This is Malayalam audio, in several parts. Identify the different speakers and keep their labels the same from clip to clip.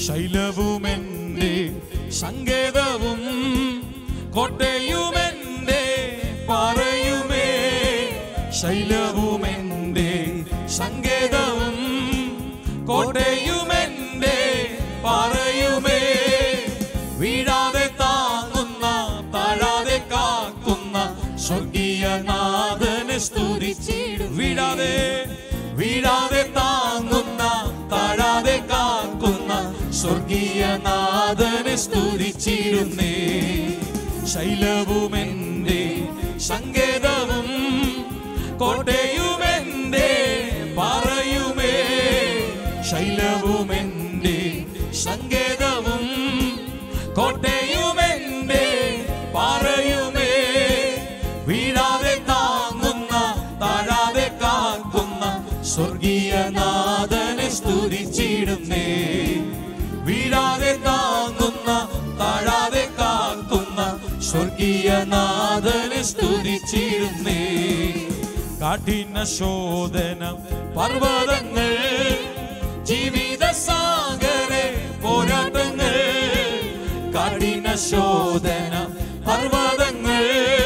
Speaker 1: ശൈലവുമെന്റെ സങ്കേതവും കോട്ടയുമെന്റെ പാറയുമേ ശൈലവുമെന്റെ സങ്കേതവും കോട്ടയുമെന്റെ പാറയുമേ വീഴാതെ താങ്ങുന്ന താഴാതെ കാക്കുന്ന സ്വർഗീയ നാഥനെ സ്തുതിച്ചിടും വീഴാതെ വീഴാതെ താങ്ങുന്ന താഴാതെ കാക്കുന്ന സ്വർഗീയ നാഥനെ സ്തുതിച്ചിരുന്നേ ശൈലവുമെന്റെ സങ്കേതവും കോട്ടയുമെന്റെ പാറയുമേ ശൈലവുമെന്റെ സങ്കേതവും കോട്ടയുമെന്റെ പാറയുമേ വീഴാതെ താങ്ങുന്ന താഴാതെ കാക്കുന്ന സ്വർഗീയ നാഥനെ സ്തുതിച്ചിടുന്നേ വീഴാതെ താങ്ങുന്ന താഴാതെ കാക്കുന്ന സ്വർഗീയ നാഥനെ സ്തുതിച്ചിടുന്നേ കാഠിന ശോധന പർവ്വതങ്ങൾ ജീവിത സാഗരെ പോരാട്ടങ്ങൾ കഠിന ശോധന പർവ്വതങ്ങൾ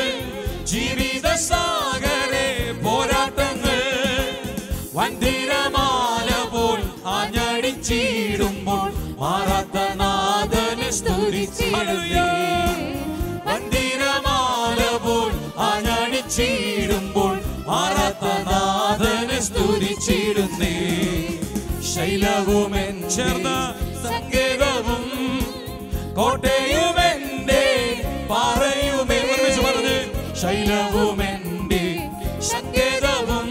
Speaker 1: ജീവിത സാഗരെ പോരാട്ടങ്ങൾ വന്തിരമാല പോൽ ആഞ്ഞടിച്ചിടുമ്പോൾ മാറാത്ത നാഥനെ സ്തുതിച്ചിടുന്നേ വന്തിരമാല പോൽ ആഞ്ഞടിച്ചിടുമ്പോൾ മാറാത്ത നാഥനെ സ്തുതിച്ചിടുന്നേ ശൈലവുമെൻ ചേർന്ന സങ്കേതവും കോട്ടയുമെന്റെ പാറയുമേ ഒരുമിച്ച് പറഞ്ഞ് ശൈലവുമെന്റെ സങ്കേതവും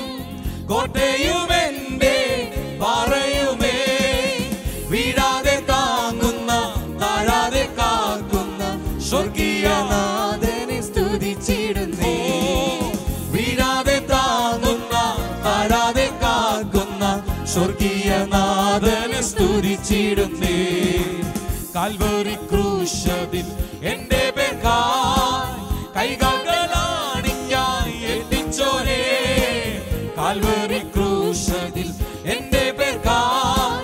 Speaker 1: കോട്ടയുമെന്റെ പാറയുമേ വീഴാതെ താങ്ങുന്ന താഴാതെ കാക്കുന്ന സ്വർഗീയ
Speaker 2: നാഥനെ സ്തുതിച്ചിടുന്നേ
Speaker 1: വീഴാതെ താങ്ങുന്ന താഴാതെ കാക്കുന്ന സ്വർഗീയ നാഥനെ സ്തുതിച്ചിടുന്നേ കാൽവറി ക്രൂശതിൽ എന്റെ പേർക്കായി കൈകാലാണിഞ്ഞായി എത്തിച്ചോരേ കാൽവറി ക്രൂശതിൽ എന്റെ പേർക്കായി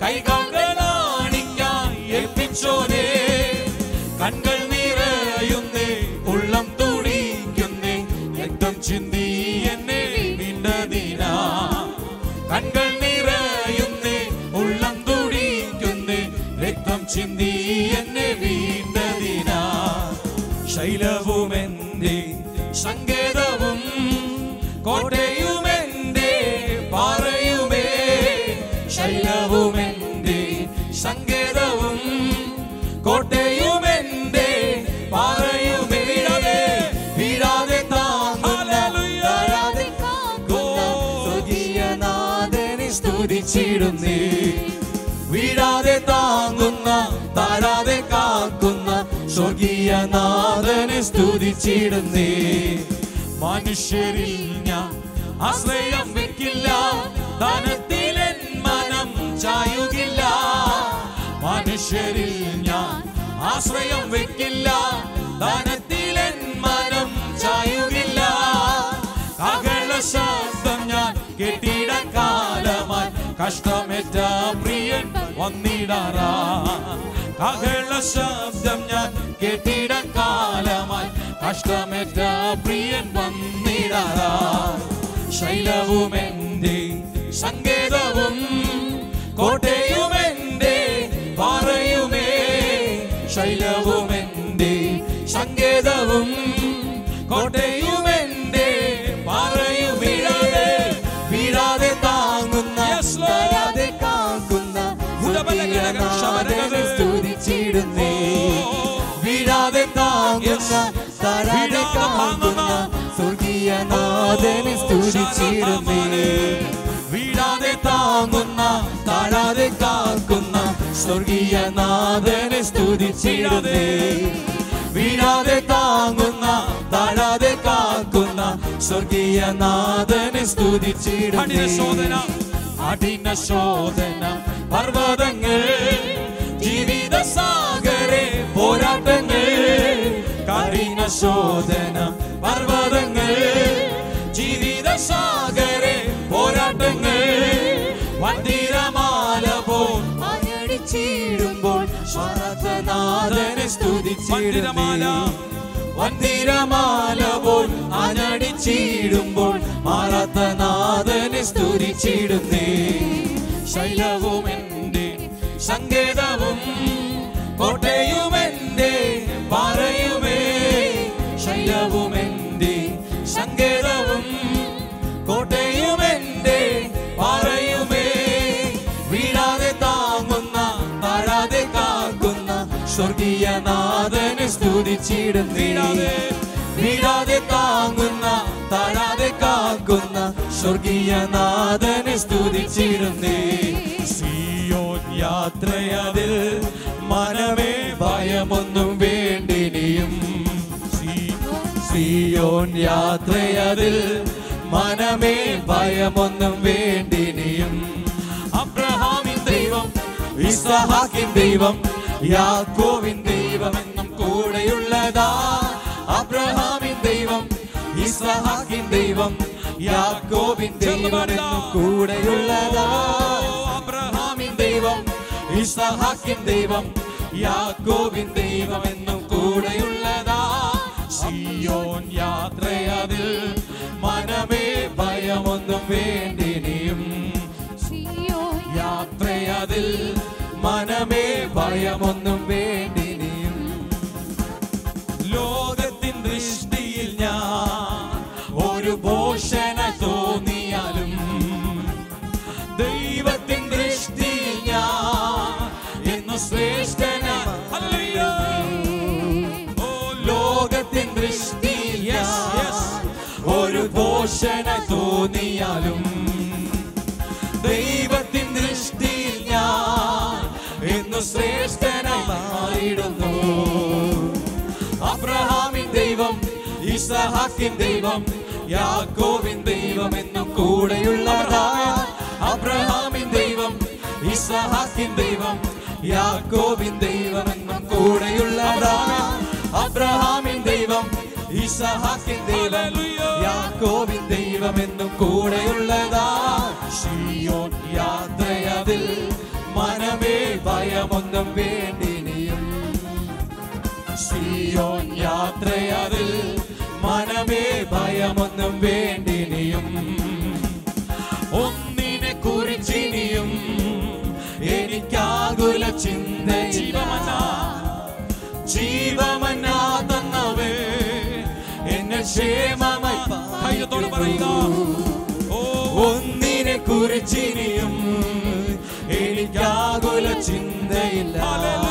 Speaker 1: കൈകാലാണിഞ്ഞായി എത്തിച്ചോരേ കൺകൾ നിറയുന്നേ ഉള്ളം തുടിക്കുന്നേ രക്തം ചിന്തി എന്നെ വീണ്ടതിനാ കൺകൾ നിറയുന്നേ ഉള്ളം തുടിക്കുന്നേ രക്തം ചിന്തി എന്നെ വീണ്ടതിനാ ശൈലവുമെന്റെ സങ്കേതവും കോട്ടയുമെന്റെ പാറയുമേ ശൈലവുമെന്റെ സങ്കേതവും കോട്ടയുമെന്റെ പാറയുമേ വീഴാതെ വീഴാതെ താങ്ങുന്ന
Speaker 2: താഴാതെ കാക്കുന്ന സ്വർഗീയ നാഥനെ
Speaker 1: സ്തുതിച്ചിടുന്നേ വീഴാതെ താങ്ങുന്ന താഴാതെ കാക്കുന്ന സ്വർഗീയ നാഥനെ സ്തുതിച്ചിടുന്നേ മനുഷ്യരിൽ ഞാൻ ആശ്രയം വെക്കില്ല ധനത്തിലെൻ മനം ചായുകില്ല മനുഷ്യരിൽ ഞാൻ ആശ്രയം വെക്കില്ല ധനത്തിലെൻ മനം ചായുകില്ല അകല ശബ്ദം ഞാൻ കെട്ടിട കാലമായി കഷ്ടമേറ്റ പ്രിയൻ വന്നിടാറാ അകല ശബ്ദം ഞാൻ കെട്ടിട കാലമായി കഷ്ടമേറ്റ പ്രിയൻ വന്നിടാറാ ശൈലവുമെന്റെ സങ്കേതവും കോട്ടയുമെന്റെ പാറയുമേ ശൈലവുമെന്റെ സങ്കേതവും കോട്ടയുമെന്റെ പാറയും വീഴാതെ വീഴാതെ താങ്ങുന്ന
Speaker 2: താഴാതെ കാക്കുന്ന സ്വർഗീയ നാഥനെ സ്തുതിച്ചിടുന്നേ
Speaker 1: വീഴാതെ താങ്ങുന്ന
Speaker 2: താഴാതെ കാക്കുന്ന സ്വർഗീയ നാഥനെ സ്തുതിച്ചിടുന്നേ
Speaker 1: വീഴാതെ താങ്ങുന്ന താഴാതെ കാക്കുന്ന സ്വർഗീയ നാഥനെ സ്തുതിച്ചിടുന്നേ വീഴാതെ താങ്ങുന്ന താഴാതെ കാക്കുന്ന സ്വർഗീയ നാഥനെ സ്തുതിച്ചിടുന്നേ അടിന ശോധന പർവ്വതങ്ങൾ ജീവിത സാഗരെ പോരാട്ടങ്ങൾ കഠിന ശോധന പർവ്വതങ്ങൾ ജീവിത സാഗരെ പോരാട്ടങ്ങൾ വന്തിരമാല പോൽ
Speaker 2: ആഞ്ഞടിച്ചി നാഥനെ സ്തുതിച്ചിടുന്നേ
Speaker 1: വന്തിരമാല പോൽ അനടിച്ചിടുമ്പോൾ മാറാത്ത നാഥനെ സ്തുതിച്ചിടുന്നേ ശൈലവും എൻ്റെ സങ്കേതവും കോട്ടയും എൻ്റെ പാറയുമേ ശൈലവും എൻ്റെ സങ്കേതവും കോട്ടയും എൻ്റെ പാറയുമേ വീഴാതെ താങ്ങുന്ന താഴാതെ കാക്കുന്ന സ്വർഗീയ നാഥനെ സ്തുതിച്ചിടുന്നേ വീഴാതെ താങ്ങുന്ന താഴാതെ കാക്കുന്ന സ്വർഗീയ നാഥനെ സ്തുതിച്ചിടുന്നേ സിയോൻ യാത്രയതിൽ മനമേ ഭയമൊന്നും വേണ്ടിനിയും സിയോൻ യാത്രയതിൽ മനമേ ഭയമൊന്നും വേണ്ടിനിയും അബ്രഹാമിൻ ദൈവം ഇസഹാക്കിൻ ദൈവം യാക്കോവിൻ ദൈവം എന്നും കൂടെയുള്ളതാ അബ്രഹാമിൻ ദൈവം ഇസഹാക്കിൻ ദൈവം യാക്കോവിൻ ദൈവം എന്നും കൂടെയുള്ളതാ അബ്രഹാമിൻ ദൈവം ഇസഹാക്കിൻ ദൈവം യാക്കോവിൻ ദൈവം എന്നും കൂടെയുള്ളതാ സിയോൻ യാത്രയതിൽ മനമേ ഭയമൊന്നും വേണ്ടിനിയും യാത്രയതിൽ മനമേ ഭയമൊന്നും വേണ്ടിനിയും ലോകത്തിൻ ദൃഷ്ടിയിൽ ഞാൻ ഒരു ഭോഷണ തോന്നിയാലും ദൈവത്തിൻ ദൃഷ്ടിയിൽ ഞാൻ എന്നു ശ്രേഷ്ഠന ഓ ലോകത്തിൻ ദൃഷ്ടിയിൽ ഞാൻ ഒരു ഭോഷണ തോന്നിയാലും ദൈവത്തിൻ ദൃഷ്ടിയിൽ ഞാൻ എന്നു ശ്രേഷ്ഠനായി മാറിയിടുന്നു അബ്രഹാമിൻ ദൈവം ഇസഹാക്കിൻ ദൈവം യാക്കോവിൻ ദൈവം എന്നും കൂടെയുള്ളതാ അബ്രഹാമിൻ ദൈവം ഇസഹാക്കിൻ ദൈവം യാക്കോവിൻ ദൈവം എന്നും കൂടെയുള്ളതാ അബ്രഹാമിൻ ദൈവം ഇസഹാക്കിൻ ദൈവം യാക്കോവിൻ ദൈവം എന്നും കൂടെയുള്ളതാ ഷിയോൻ യാത്രയതിൽ മനമേ ഭയമൊന്നും വേണ്ടിനിയും സിയോൻ യാത്രയതിൽ മനമേ ഭയമൊന്നും വേണ്ടിനിയും ഒന്നിനെ കുറിച്ചിനിയും എനിക്കാകുല ചിന്ത ജീവമന ജീവമന്ന തന്നവേ എന്നെ ക്ഷേമമായി
Speaker 2: ധൈര്യത്തോടെ പറയുക.
Speaker 1: ഓ ഒന്നിനെ കുറിച്ചിനിയും എനിക്കാകുല ചിന്തയില്ല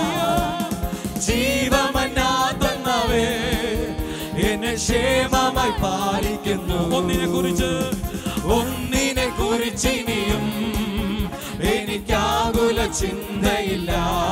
Speaker 1: ജീവമന്നാ തന്നവേ എന്നെ ക്ഷേമമായി പാലിക്കുന്നു
Speaker 2: ഒന്നിനെ കുറിച്ച്
Speaker 1: ഒന്നിനെ കുറിച്ചിനിയും എനിക്കാകുല ചിന്തയില്ല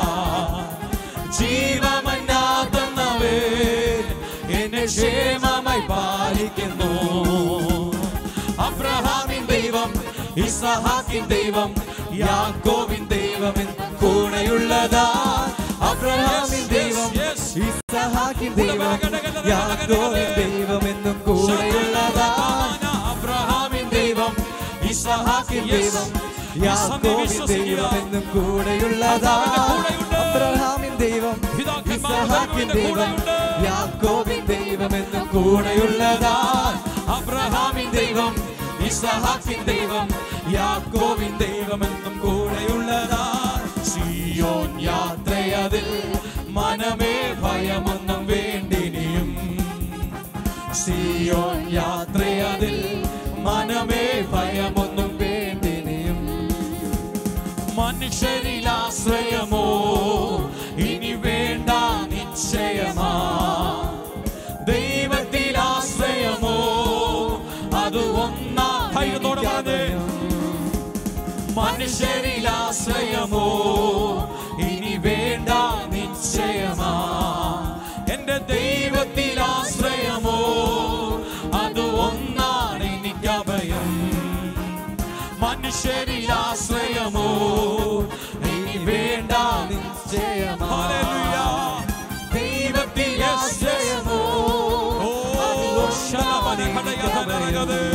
Speaker 1: ജീവമന്നാ തന്നവേ എന്നെ ക്ഷേമമായി പാലിക്കുന്നു അബ്രഹാമിൻ ദൈവം ഇസഹാക്കിൻ ദൈവം യാക്കോവിൻ ദൈവം എൻ കൂടെയുള്ളതാ അബ്രഹാമിൻ ദൈവം ഇസഹാക്കിൻ ദൈവം യാക്കോവിൻ ദൈവം എന്നും കൂടെയുള്ളതാ അബ്രഹാമിൻ ദൈവം ഇസഹാക്കിൻ ദൈവം യാക്കോവിൻ ദൈവം എന്നും കൂടെയുള്ളതാ അബ്രഹാമിൻ ദൈവം ഇസഹാക്കിൻ ദൈവം യാക്കോബിൻ ദൈവം എന്നും കൂടെയുള്ളതാ അബ്രഹാമിൻ ദൈവം ഇസഹാക്കിൻ ദൈവം യാക്കോബിൻ ദൈവം എന്നും കൂടെയുള്ളതാ സിയോൻ യാത്രയതിൽ മനമേ ഭയമൊന്നും വേണ്ടിനിയും സിയോൻ യാത്രയതിൽ മനമേ ഭയമൊന്നും വേണ്ടിനിയും മനുഷ്യരിൽ ആശ്രയമോ ഇനി വേണ്ട നിശ്ചയമാ ദൈവത്തിൽ ആശ്രയമോ അത് ഒന്നാ
Speaker 2: ധൈര്യത്തോടെ പറഞ്ഞേ.
Speaker 1: മനുഷ്യരിൽ ആശ്രയമോ ഇനി വേണ്ട നിശ്ചയമാ എന്റെ ദൈവത്തിൽ ആശ്രയമോ അത് ഒന്നാണ് എനിക്ക് അഭയം മനുഷ്യരിൽ ആശ്രയമോ ഇനി വേണ്ട നിശ്ചയമാ
Speaker 2: ഹല്ലേലൂയ.
Speaker 1: ദൈവത്തിൽ ആശ്രയമോ
Speaker 2: ഓ,
Speaker 1: അത് ഒന്നാണ് എനിക്ക് അഭയം.